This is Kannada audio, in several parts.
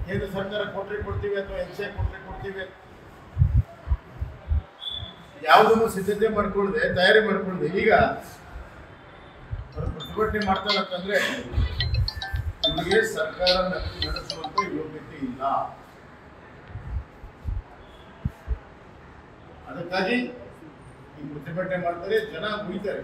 ಕೇಂದ್ರ ಸರ್ಕಾರ ಕೊಟ್ರೆ ಕೊಡ್ತೀವಿ ಅಥವಾ ಎನ್ ಸಿ ಕೊಟ್ರೆ ಕೊಡ್ತೀವಿ ಯಾವುದನ್ನು ಸಿದ್ಧತೆ ಮಾಡ್ಕೊಳ್ಳದೆ ತಯಾರಿ ಮಾಡ್ಕೊಳ್ಳದೆ ಈಗ ಅವ್ರು ಪ್ರತಿಭಟನೆ ಮಾಡ್ತಾರೆ ಅಂತಂದ್ರೆ ನಿಮಗೆ ಸರ್ಕಾರ ನಡೆಸುವಂತ ಯೋಗ್ಯತೆ ಇಲ್ಲ ಅದಕ್ಕಾಗಿ ಈ ಪ್ರತಿಭಟನೆ ಮಾಡ್ತಾರೆ ಜನ ಮುಗಿತಾರೆ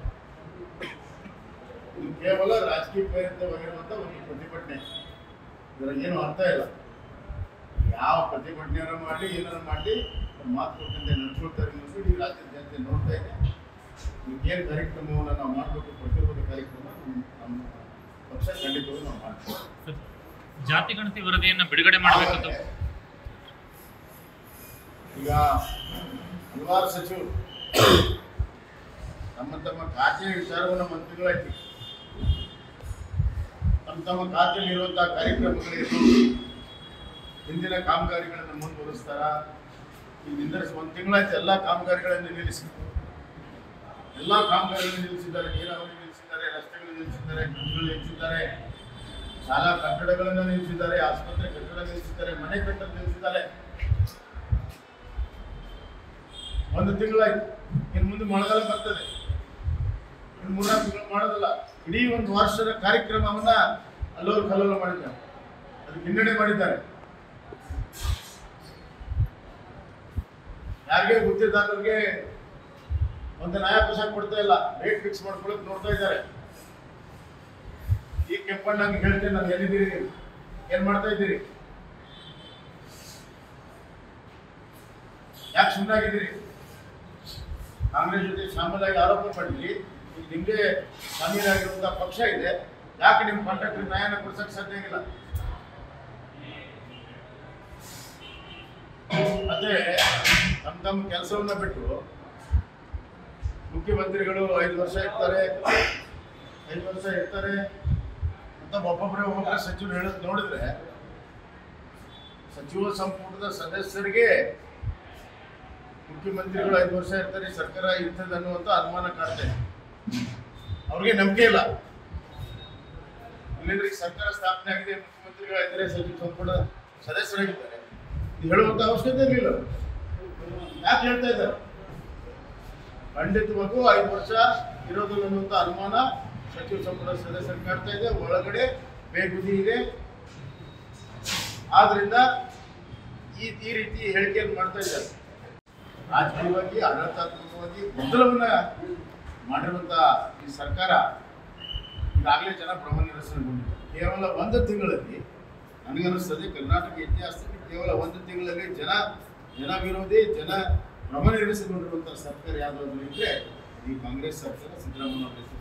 ಇದು ಕೇವಲ ರಾಜಕೀಯ ಪ್ರೇರಿತವಾಗಿರುವಂತ ಒಂದು ಪ್ರತಿಭಟನೆ ಇದರ ಏನು ಅರ್ಥ ಇಲ್ಲ ಯಾವ ಪ್ರತಿಭಟನೆಯನ್ನು ಮಾಡಿ ಏನಾರು ಮಾಡಿ ಅವ್ರು ಮಾತು ಕೊಟ್ಟಂತೆ ನಡ್ಕೊಳ್ತಾರೆ ಅನ್ನೋದು ಇಡೀ ರಾಜ್ಯದ ಜನತೆ ನೋಡ್ತಾ ಇದೆ ಏನು ಕಾರ್ಯಕ್ರಮವನ್ನು ನಾವು ಮಾಡಬೇಕು ಪ್ರತಿರೋಧ ಕಾರ್ಯಕ್ರಮ ನಮ್ಮ- ನಮ್ಮ ಪಕ್ಷ ಖಂಡಿತವಾಗಿ ನಾವು ಮಾಡ್ತೀವಿ ಸರ್, ಜಾತಿ ಗಣತಿ ವರದಿಯನ್ನ ಬಿಡುಗಡೆ ಮಾಡಬೇಕಂತ ಈಗ ಹಲವಾರು ಸಚಿವರು ತಮ್ಮ ತಮ್ಮ ಖಾತೆಯ ವಿಚಾರವನ್ನು ಮಂತ್ರಿಗಳಾಯ್ತು ತಮ್ಮ ತಮ್ಮ ಖಾತೆಯಲ್ಲಿ ಇರುವಂತಹ ಕಾರ್ಯಕ್ರಮಗಳಿರ್ಬೋದು ಹಿಂದಿನ ಕಾಮಗಾರಿಗಳನ್ನು ಮುಂದುವರಿಸ್ತಾರ ಈಗ ನಿಂದಿರಿಸಿ ಒಂದು ತಿಂಗಳಾಯ್ತು ಎಲ್ಲ ಕಾಮಗಾರಿಗಳನ್ನು ನಿಲ್ಲಿಸಿ ಎಲ್ಲ ಕಾಮಗಾರಿಗಳನ್ನು ನಿಲ್ಲಿಸಿದ್ದಾರೆ ನೀರಾವರಿ ನಿಲ್ಲಿಸಿದ್ದಾರೆ ರಸ್ತೆಗಳನ್ನು ನಿಲ್ಲಿಸಿದ್ದಾರೆ ಬ್ರಿಡ್ಜ್ಗಳು ನಿಲ್ಲಿಸಿದ್ದಾರೆ ಶಾಲಾ ಕಟ್ಟಡಗಳನ್ನು ನಿಲ್ಲಿಸಿದ್ದಾರೆ ಆಸ್ಪತ್ರೆ ಕಟ್ಟಡ ನಿಲ್ಲಿಸಿದ್ದಾರೆ ಮನೆ ಕಟ್ಟಡ ನಿಲ್ಲಿಸಿದ್ದಾರೆ ಒಂದು ತಿಂಗಳಾಯ್ತು ಇನ್ನು ಮುಂದೆ ಮಳೆಗಾಲ ಬರ್ತದೆ ಇನ್ನು ಮೂರ್ನಾಲ್ಕು ತಿಂಗಳು ಮಾಡೋದಿಲ್ಲ ಇಡೀ ಒಂದು ವರ್ಷದ ಕಾರ್ಯಕ್ರಮವನ್ನ ಅಲ್ಲೋರು ಕಲ್ಲೋರು ಮಾಡಿದ್ದಾರೆ ಅದಕ್ಕೆ ಹಿನ್ನಡೆ ಮಾಡಿದ್ದಾರೆ ಯಾರಿಗೆ ಗೊತ್ತಿದ್ದಾರವ್ರಿಗೆ ಒಂದು ನ್ಯಾಯ ಪೈಸೆ ಕೊಡ್ತಾ ಇಲ್ಲ ರೇಟ್ ಫಿಕ್ಸ್ ಮಾಡ್ಕೊಳಕ್ ನೋಡ್ತಾ ಇದ್ದಾರೆ ಈ ಕೆಂಪಣ್ಣಂಗೆ ಹೇಳ್ತೇನೆ ನಾನು ಎಲ್ಲಿದ್ದೀರಿ ನೀವು? ಏನ್ ಮಾಡ್ತಾ ಇದ್ದೀರಿ ಯಾಕೆ ಸುಮ್ಮನಾಗಿದ್ದೀರಿ ಕಾಂಗ್ರೆಸ್ ಜೊತೆ ಶಾಮೀಲಾಗಿ ಆರೋಪ ಮಾಡಿದ್ರಿ ಈಗ ನಿಮ್ಗೆ ಶಾಮೀಲಾಗಿರುವಂತಹ ಪಕ್ಷ ಇದೆ ಯಾಕೆ ನಿಮ್ಮ ಕಾಂಟ್ರಾಕ್ಟರ್ ನ್ಯಾಯನ ಕೊಡ್ಸಕ್ ಸಾಧ್ಯ ಆಗಿಲ್ಲ ಮತ್ತೆ ತಮ್ಮ ತಮ್ಮ ಕೆಲಸವನ್ನ ಬಿಟ್ಟು ಮುಖ್ಯಮಂತ್ರಿಗಳು ಐದು ವರ್ಷ ಇರ್ತಾರೆ ಐದು ವರ್ಷ ಇರ್ತಾರೆ ಅಂತ ಒಬ್ಬೊಬ್ಬರೇ ಒಬ್ಬೊಬ್ಬರೇ ಸಚಿವರು ಹೇಳೋದು ನೋಡಿದ್ರೆ ಸಚಿವ ಸಂಪುಟದ ಸದಸ್ಯರಿಗೆ ಮುಖ್ಯಮಂತ್ರಿಗಳು ಐದು ವರ್ಷ ಇರ್ತಾರೆ ಸರ್ಕಾರ ಇರ್ತದೆ ಅನ್ನುವಂಥ ಅನುಮಾನ ಕಾಡ್ತಾ ಇದೆ ಅವ್ರಿಗೆ ನಂಬಿಕೆ ಇಲ್ಲ ಇಲ್ಲಿಂದ್ರೆ ಈಗ ಸರ್ಕಾರ ಸ್ಥಾಪನೆ ಆಗಿದೆ ಮುಖ್ಯಮಂತ್ರಿಗಳು ಇದ್ದಾರೆ ಸಚಿವ ಸಂಪುಟ ಸದಸ್ಯರಾಗಿದ್ದಾರೆ ಇದು ಹೇಳುವಂತ ಅವಶ್ಯಕತೆ ಇರಲಿಲ್ಲ ಯಾಕೆ ಹೇಳ್ತಾ ಇದ್ದಾರೆ ಖಂಡಿತವಾಗೂ ಐದು ವರ್ಷ ಇರೋದಿಲ್ಲ ಅನ್ನುವಂಥ ಅನುಮಾನ ಸಚಿವ ಸಂಪುಟ ಸದಸ್ಯರು ಕಾಡ್ತಾ ಇದೆ ಒಳಗಡೆ ಬೇಗುದಿ ಇದೆ ಆದ್ರಿಂದ ಈ ಈ ರೀತಿ ಹೇಳಿಕೆಯನ್ನು ಮಾಡ್ತಾ ಇದ್ದಾರೆ ರಾಜಕೀಯವಾಗಿ ಆಡಳಿತಾತ್ಮಕವಾಗಿ ಗೊಂದಲವನ್ನ ಮಾಡಿರುವಂತ ಈ ಸರ್ಕಾರ ಈಗಾಗಲೇ ಜನ ಭ್ರಮ ನಿರಸನಗೊಂಡಿದೆ ಕೇವಲ ಒಂದು ತಿಂಗಳಲ್ಲಿ ನನಗನ್ನಿಸ್ತದೆ ಕರ್ನಾಟಕ ಇತಿಹಾಸದಲ್ಲಿ ಕೇವಲ ಒಂದು ತಿಂಗಳಲ್ಲಿ ಜನ ಜನ ವಿರೋಧಿ ಜನ ಭ್ರಮ ನಿರಸನಗೊಂಡಿರುವಂತಹ ಸರ್ಕಾರ ಯಾವುದಾದ್ರು ಇದ್ರೆ ಈ ಕಾಂಗ್ರೆಸ್ ಸರ್ಕಾರ ಸಿದ್ದರಾಮಯ್ಯ ಅವರ